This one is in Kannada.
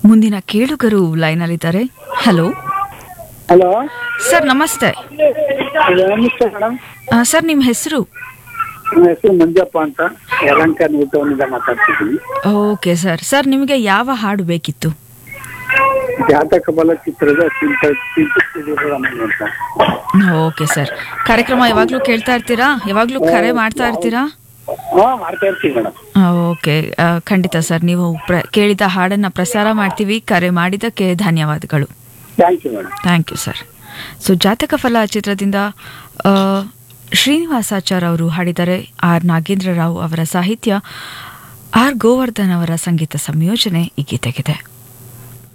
ಮುಂದಿನ ಕೇಳುಗರು ಲೈನಲ್ಲಿದ್ದಾರೆ ಹಲೋ ಹಲೋ ಸರ್ ನಮಸ್ತೆ ನಮಸ್ತೆ ಮೇಡಮ್ ಆ, ಸರ್ ನಿಮ್ಮ ಹೆಸರು ನನ್ನ ಹೆಸರು ಮಂಜಪ್ಪ ಅಂತ ಯಲಂಕ ಊಟವನಿಂದ ಮಾತಾಡ್ತಿದ್ದೀನಿ ಓಕೆ ಸರ್ ಸರ್ ನಿಮಗೆ ಯಾವ ಹಾಡು ಬೇಕಿತ್ತು ಜಾತಕ ಬಲ ಚಿತ್ರದ ಚಿಂತ ಚಿಂತಿಸಿದಿರೋ ಅಂತ ಓಕೆ ಸರ್ ಕಾರ್ಯಕ್ರಮ ಯಾವಾಗಲೂ ಕೇಳ್ತಾ ಇರ್ತೀರಾ ಯಾವಾಗಲೂ ಕರೆ ಮಾಡ್ತಾ ಇರ್ತೀರಾ ಹಾ ಮಾಡ್ತಾ ಇರ್ತೀವಿ ಮೇಡಮ್ ಆ, ಓಕೆ ಆ, ಖಂಡಿತ ಸರ್ ನೀವು ಪ್ರ ಕೇಳಿದ ಹಾಡನ್ನು ಪ್ರಸಾರ ಮಾಡ್ತೀವಿ ಕರೆ ಮಾಡಿದ್ದಕ್ಕೆ ಧನ್ಯವಾದಗಳು thank you madam thank you sir so ಜಾತಕ ಫಲ ಚಿತ್ರದಿಂದ ಆ, ಶ್ರೀನಿವಾಸಾಚಾರ್ ಅವರು ಹಾಡಿದರೆ ಆರ್ ನಾಗೇಂದ್ರ ರಾವ್ ಅವರ ಸಾಹಿತ್ಯ ಆರ್ ಗೋವರ್ಧನ್ ಅವರ ಸಂಗೀತ ಸಂಯೋಜನೆ ಈ ಗೀತೆಗಿದೆ